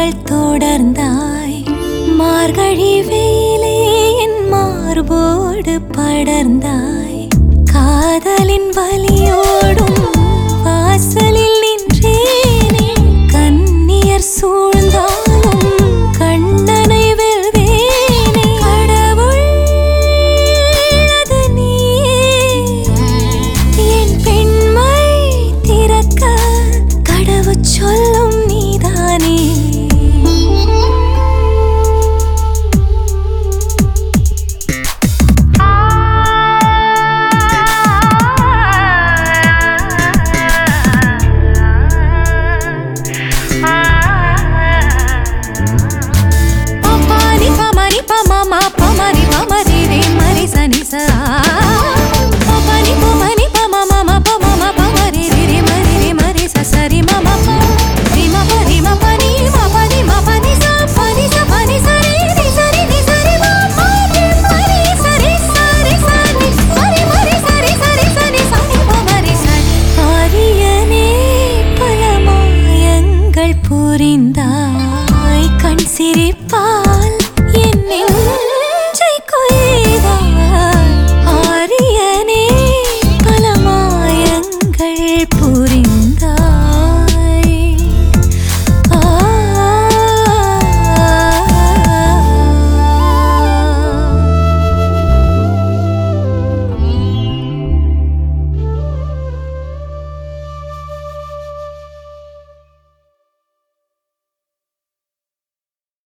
நாட்கள் தொடர்ந்தாய் மார்கழி வெயிலே என் மார்போடு படர்ந்தாய் காதலின் வலியோடும் வாசலில் நின்றேனே கண்ணியர் சூழ்ந்தாலும் கண்ணனை வெல்வேனே கடவுள் அது நீயே என் பெண்மை திறக்க கடவுச் சொல்லும் நீதானே பாப்பா நீ பாமா நீ பாமா மா